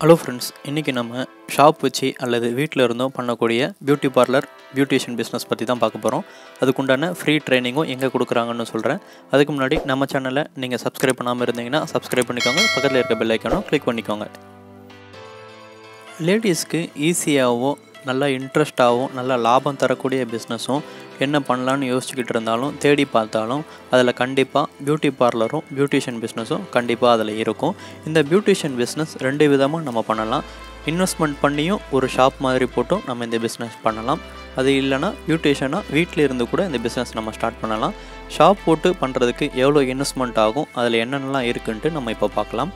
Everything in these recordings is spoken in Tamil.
ஹலோ ஃப்ரெண்ட்ஸ் இன்றைக்கி நம்ம ஷாப் வச்சு அல்லது வீட்டில் இருந்தும் பண்ணக்கூடிய பியூட்டி பார்லர் பியூட்டிஷியன் பிஸ்னஸ் பற்றி தான் பார்க்க போகிறோம் அதுக்குண்டான ஃப்ரீ ட்ரைனிங்கும் எங்கே கொடுக்குறாங்கன்னு சொல்கிறேன் அதுக்கு முன்னாடி நம்ம சேனலை நீங்கள் சப்ஸ்கிரைப் பண்ணாமல் இருந்தீங்கன்னா சப்ஸ்கிரைப் பண்ணிக்கோங்க பக்கத்தில் இருக்க பெல் ஐக்கானும் கிளிக் பண்ணிக்கோங்க லேடிஸ்க்கு ஈஸியாகவும் நல்லா இன்ட்ரெஸ்டாகவும் நல்லா லாபம் தரக்கூடிய பிஸ்னஸும் என்ன பண்ணலான்னு யோசிச்சுக்கிட்டு இருந்தாலும் தேடி பார்த்தாலும் அதில் கண்டிப்பாக பியூட்டி பார்லரும் பியூட்டிஷியன் பிஸ்னஸும் கண்டிப்பாக அதில் இருக்கும் இந்த பியூட்டிஷியன் பிஸ்னஸ் ரெண்டு விதமாக நம்ம பண்ணலாம் இன்வெஸ்ட்மெண்ட் பண்ணியும் ஒரு ஷாப் மாதிரி போட்டும் நம்ம இந்த பிஸ்னஸ் பண்ணலாம் அது இல்லைனா பியூட்டிஷியனாக வீட்டில் இருந்து கூட இந்த பிஸ்னஸ் நம்ம ஸ்டார்ட் பண்ணலாம் ஷாப் போட்டு பண்ணுறதுக்கு எவ்வளோ இன்வெஸ்ட்மெண்ட் ஆகும் அதில் என்னென்னலாம் இருக்குன்ட்டு நம்ம இப்போ பார்க்கலாம்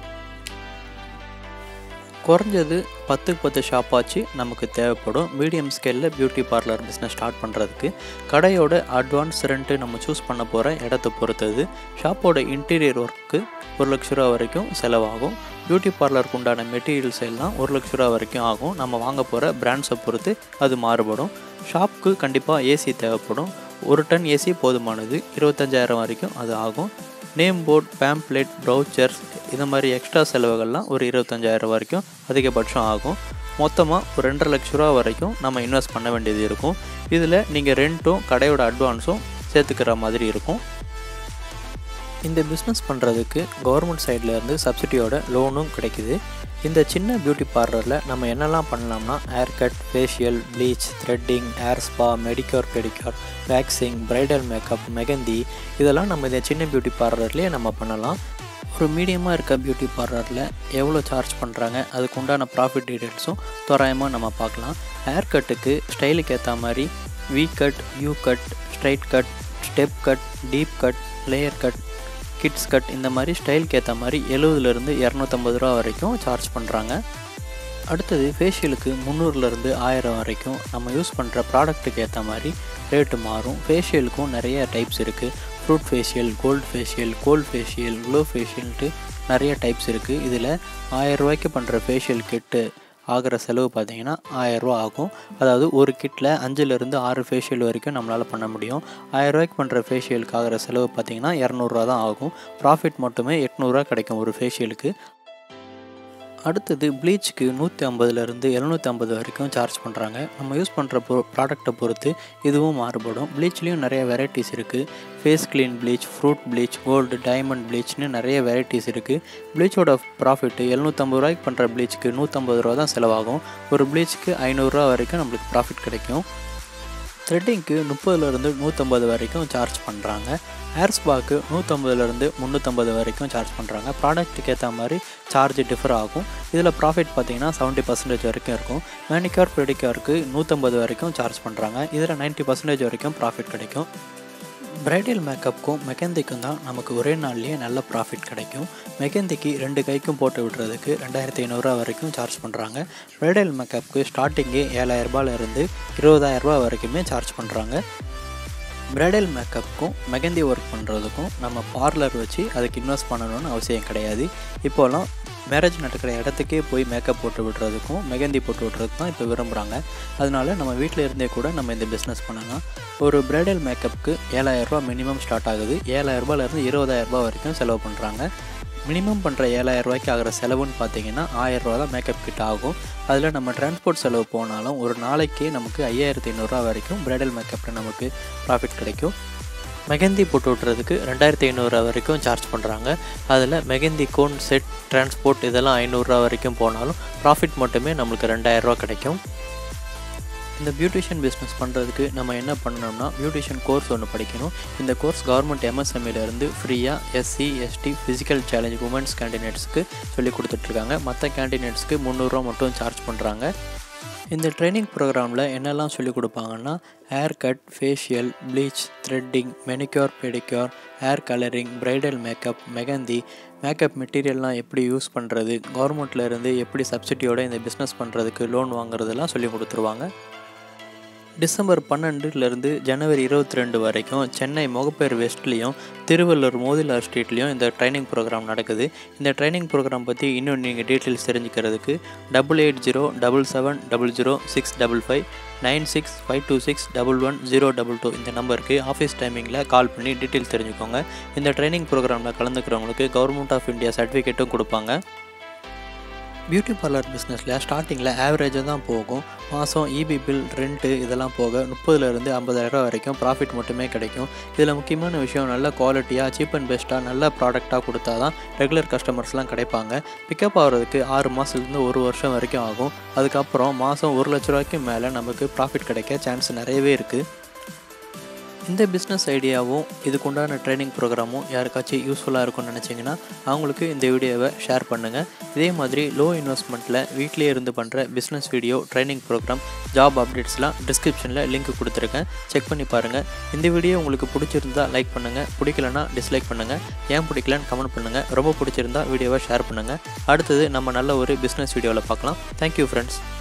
குறைஞ்சது பத்துக்கு பத்து ஷாப் ஆச்சு நமக்கு தேவைப்படும் மீடியம் ஸ்கேலில் பியூட்டி பார்லர் பிஸ்னஸ் ஸ்டார்ட் பண்ணுறதுக்கு கடையோட அட்வான்ஸ் ரெண்ட்டு நம்ம சூஸ் பண்ண போகிற இடத்த பொறுத்தது ஷாப்போட இன்டீரியர் ஒர்க்கு ஒரு லட்ச ரூபா வரைக்கும் செலவாகும் பியூட்டி பார்லருக்கு உண்டான மெட்டீரியல்ஸ் எல்லாம் ஒரு லட்ச ரூபா வரைக்கும் ஆகும் நம்ம வாங்க போகிற பிராண்ட்ஸை பொறுத்து அது மாறுபடும் ஷாப்புக்கு கண்டிப்பாக ஏசி தேவைப்படும் ஒரு டன் ஏசி போதுமானது இருபத்தஞ்சாயிரம் வரைக்கும் அது ஆகும் நேம் போர்ட் பேம்ப்ளெட் ப்ரௌச்சர்ஸ் இந்த மாதிரி எக்ஸ்ட்ரா செலவுகள்லாம் ஒரு இருபத்தஞ்சாயிரம் வரைக்கும் அதிகபட்சம் ஆகும் மொத்தமாக ஒரு ரெண்டரை லட்ச ரூபா வரைக்கும் நம்ம இன்வெஸ்ட் பண்ண வேண்டியது இருக்கும் இதில் நீங்கள் ரெண்ட்டும் கடையோட அட்வான்ஸும் சேர்த்துக்கிற மாதிரி இருக்கும் இந்த பிஸ்னஸ் பண்ணுறதுக்கு கவர்மெண்ட் சைட்லேருந்து சப்சிடியோட லோனும் கிடைக்குது இந்த சின்ன பியூட்டி பார்லரில் நம்ம என்னெல்லாம் பண்ணலாம்னா hair cut facial bleach threading hair spa manicure pedicure waxing bridal makeup mehndi இதெல்லாம் நம்ம இந்த சின்ன பியூட்டி பார்லர்லேயே நம்ம பண்ணலாம் ஒரு மீடியமாக இருக்க பியூட்டி பார்லரில் எவ்வளோ சார்ஜ் பண்ணுறாங்க அதுக்கு உண்டான ப்ராஃபிட் டீட்டெயில்ஸும் தோராயமாக நம்ம பார்க்கலாம் ஹேர் கட்டுக்கு ஸ்டைலுக்கு ஏற்ற மாதிரி V cut U cut straight cut step cut deep cut layer cut kids cut இந்த மாதிரி ஸ்டைலுக்கு ஏற்ற மாதிரி எழுபதுலேருந்து இரநூத்தம்பது ரூபா வரைக்கும் சார்ஜ் பண்ணுறாங்க அடுத்தது ஃபேஷியலுக்கு முந்நூறுலேருந்து ஆயிரம் வரைக்கும் நம்ம யூஸ் பண்ணுற ப்ராடக்ட்டுக்கு ஏற்ற மாதிரி ரேட்டு மாறும் ஃபேஷியலுக்கும் நிறைய டைப்ஸ் இருக்குது fruit facial gold facial gold facial glow ஃபேஷியல்ட்டு நிறைய டைப்ஸ் இருக்குது இதில் ஆயிரம் ரூபாய்க்கு பண்ணுற ஃபேஷியல் கிட்டு ஆகிற செலவு பார்த்தீங்கன்னா ஆயரூவா ஆகும் அதாவது ஒரு கிட்டில் அஞ்சுலேருந்து ஆறு ஃபேஷியல் வரைக்கும் நம்மளால் பண்ண முடியும் ஆயரூவாய்க்கு பண்ணுற ஃபேஷியலுக்கு ஆகிற செலவு பார்த்தீங்கன்னா இரநூறுவா தான் ஆகும் ப்ராஃபிட் மட்டுமே எட்நூறுரூவா கிடைக்கும் ஒரு ஃபேஷியலுக்கு அடுத்தது ப்ளீச்சுக்கு நூற்றி ஐம்பதுலேருந்து எழுநூற்றி ஐம்பது வரைக்கும் சார்ஜ் பண்ணுறாங்க நம்ம யூஸ் பண்ணுற பொ ப்ராடக்டை பொறுத்து இதுவும் மாறுபடும் ப்ளீச்லேயும் நிறைய வெரைட்டிஸ் இருக்குது face clean bleach fruit bleach gold diamond ப்ளீச்னு நிறைய வெரைட்டிஸ் இருக்குது ப்ளீச்சோட ப்ராஃபிட்டு எழுநூற்றம்பது ரூபாய்க்கு பண்ணுற ப்ளீச்சுக்கு நூற்றம்பது ரூபா தான் செலவாகும் ஒரு ப்ளீச்சுக்கு ஐநூறுரூவா வரைக்கும் நம்மளுக்கு ப்ராஃபிட் கிடைக்கும் த்ரெட்டிங்க்கு முப்பதுலேருந்து நூற்றம்பது வரைக்கும் சார்ஜ் பண்ணுறாங்க ஹேர் ஸ்பாக்கு நூற்றம்பதுலேருந்து முந்நூற்றம்பது வரைக்கும் சார்ஜ் பண்ணுறாங்க ப்ராடக்ட்டுக்கு ஏற்ற மாதிரி சார்ஜ் டிஃபர் ஆகும் இதில் ப்ராஃபிட் பார்த்தீங்கன்னா செவன்ட்டி பர்சன்டேஜ் வரைக்கும் இருக்கும் மேனிக்யூர் பெடிக்யூருக்கு நூற்றம்பது வரைக்கும் சார்ஜ் பண்ணுறாங்க இதில் நைன்ட்டி பர்சன்டேஜ் வரைக்கும் ப்ராஃபிட் கிடைக்கும் பிரைடல் மேக்கப்புக்கும் மெகந்திக்கும் தான் நமக்கு ஒரே நாள்லேயே நல்ல ப்ராஃபிட் கிடைக்கும் மெகந்திக்கு ரெண்டு கைக்கும் போட்டு விடுறதுக்கு ரெண்டாயிரத்தி ஐநூறுரூவா வரைக்கும் சார்ஜ் பண்ணுறாங்க பிரைடல் மேக்கப்புக்கு ஸ்டார்டிங்கே ஏழாயிரரூபாலேருந்து இருபதாயிரரூபா வரைக்குமே சார்ஜ் பண்ணுறாங்க பிரைடல் மேக்கப்புக்கும் மெகந்தி ஒர்க் பண்ணுறதுக்கும் நம்ம பார்லர் வச்சு அதுக்கு இன்வெஸ்ட் பண்ணணும்னு அவசியம் கிடையாது இப்போலாம் மேரேஜ் நடக்கிற இடத்துக்கே போய் மேக்கப் போட்டு விடுறதுக்கும் மெகந்தி போட்டு விடுறதுக்கும் தான் இப்போ விரும்புகிறாங்க அதனால நம்ம வீட்டில் இருந்தே கூட நம்ம இந்த பிஸ்னஸ் பண்ணலாம் ஒரு பிரைடல் மேக்கப்புக்கு ஏழாயிரரூபா மினிமம் ஸ்டார்ட் ஆகுது ஏழாயிரரூபாலேருந்து இருபதாயிரரூபா வரைக்கும் செலவு பண்ணுறாங்க மினிமம் பண்ணுற ஏழாயிரம் ரூபாய்க்கு ஆகிற செலவுன்னு பார்த்தீங்கன்னா ஆயிரரூவா தான் மேக்கப் கிட்ட ஆகும் அதில் நம்ம டிரான்ஸ்போர்ட் செலவு போனாலும் ஒரு நாளைக்கு நமக்கு ஐயாயிரத்தி ஐநூறுரூவா வரைக்கும் பிரைடல் மேக்கப்பில் நமக்கு ப்ராஃபிட் கிடைக்கும் மெகந்தி போட்டு விட்றதுக்கு ரெண்டாயிரத்தி ஐநூறுரூவா வரைக்கும் சார்ஜ் பண்ணுறாங்க அதில் மெகந்தி கோன் செட் டிரான்ஸ்போர்ட் இதெல்லாம் ஐநூறுரூவா வரைக்கும் போனாலும் ப்ராஃபிட் மட்டுமே நம்மளுக்கு ரெண்டாயிரரூவா கிடைக்கும் இந்த பியூட்டிஷியன் பிஸ்னஸ் பண்ணுறதுக்கு நம்ம என்ன பண்ணணும்னா பியூட்டிஷியன் கோர்ஸ் ஒன்று படிக்கணும் இந்த கோர்ஸ் கவர்மெண்ட் எம்எஸ்எம்இலேருந்து ஃப்ரீயாக SC ST physical challenge women's கேண்டிடேட்ஸ்க்கு சொல்லி கொடுத்துட்ருக்காங்க மற்ற கேண்டிடேட்ஸ்க்கு முந்நூறுரூவா மட்டும் சார்ஜ் பண்ணுறாங்க இந்த ட்ரைனிங் ப்ரோக்ராமில் என்னெல்லாம் சொல்லிக் கொடுப்பாங்கன்னா hair cut facial bleach threading manicure pedicure hair colouring bridal makeup mehndi makeup மெட்டீரியல்லாம் எப்படி யூஸ் பண்ணுறது கவர்மெண்ட்லேருந்து எப்படி சப்சிடியோட இந்த பிஸ்னஸ் பண்ணுறதுக்கு லோன் வாங்குறதெல்லாம் சொல்லி கொடுத்துருவாங்க டிசம்பர் பன்னெண்டுலேருந்து ஜனவரி இருபத்தி ரெண்டு வரைக்கும் சென்னை முகப்பேர் வெஸ்ட்லேயும் திருவள்ளூர் மோதிலார் ஸ்ட்ரீட்லேயும் இந்த ட்ரைனிங் ப்ரோக்ராம் நடக்குது இந்த ட்ரைனிங் ப்ரோக்ராம் பற்றி இன்னும் நீங்கள் டீட்டெயில்ஸ் தெரிஞ்சுக்கிறதுக்கு double eight zero double seven double zero six double five nine six five two six double one zero double two இந்த நம்பருக்கு ஆஃபீஸ் டைமிங்கில் கால் பண்ணி டீட்டெயில்ஸ் தெரிஞ்சுக்கோங்க இந்த ட்ரைனிங் ப்ரோக்ராமில் கலந்துக்கிறவங்களுக்கு கவர்மெண்ட் ஆஃப் இந்தியா சர்டிஃபிகேட்டும் கொடுப்பாங்க பியூட்டி பார்லர் பிஸ்னஸில் ஸ்டார்டிங்கில் ஆவரேஜாக தான் போகும் மாதம் இபி பில் ரெண்ட்டு இதெல்லாம் போக முப்பதுலேருந்து ஐம்பதாயிரம் வரைக்கும் ப்ராஃபிட் மட்டுமே கிடைக்கும் இதில் முக்கியமான விஷயம் நல்ல குவாலிட்டியாக சீப் அண்ட் பெஸ்ட்டாக நல்ல ப்ராடக்டாக கொடுத்தா தான் ரெகுலர் கஸ்டமர்ஸ்லாம் கிடைப்பாங்க பிக்கப் ஆகிறதுக்கு ஆறு மாதத்துலேருந்து ஒரு வருஷம் வரைக்கும் ஆகும் அதுக்கப்புறம் மாதம் ஒரு லட்ச ரூபாய்க்கு மேலே நமக்கு ப்ராஃபிட் கிடைக்க சான்ஸ் நிறையவே இருக்குது இந்த பிஸ்னஸ் ஐடியாவும் இதுக்குண்டான ட்ரைனிங் ப்ரோக்ராமும் யாருக்காச்சும் யூஸ்ஃபுல்லாக இருக்கும்னு நினச்சிங்கன்னா அவங்களுக்கு இந்த வீடியோவை ஷேர் பண்ணுங்கள் இதே மாதிரி லோ இன்வெஸ்ட்மெண்ட்டில் வீட்டிலே இருந்து பண்ணுற business video training program job அப்டேட்ஸ்லாம் டிஸ்கிரிப்ஷனில் லிங்க் கொடுத்துருக்கேன் செக் பண்ணி பாருங்கள் இந்த வீடியோ உங்களுக்கு பிடிச்சிருந்தா லைக் பண்ணுங்கள் பிடிக்கலனா டிஸ்லைக் பண்ணுங்கள் ஏன் பிடிக்கலன்னு கமெண்ட் பண்ணுங்கள் ரொம்ப பிடிச்சிருந்தா வீடியோவை ஷேர் பண்ணுங்கள் அடுத்தது நம்ம நல்ல ஒரு பிஸ்னஸ் வீடியோவில் பார்க்கலாம் தேங்க்யூ ஃப்ரெண்ட்ஸ்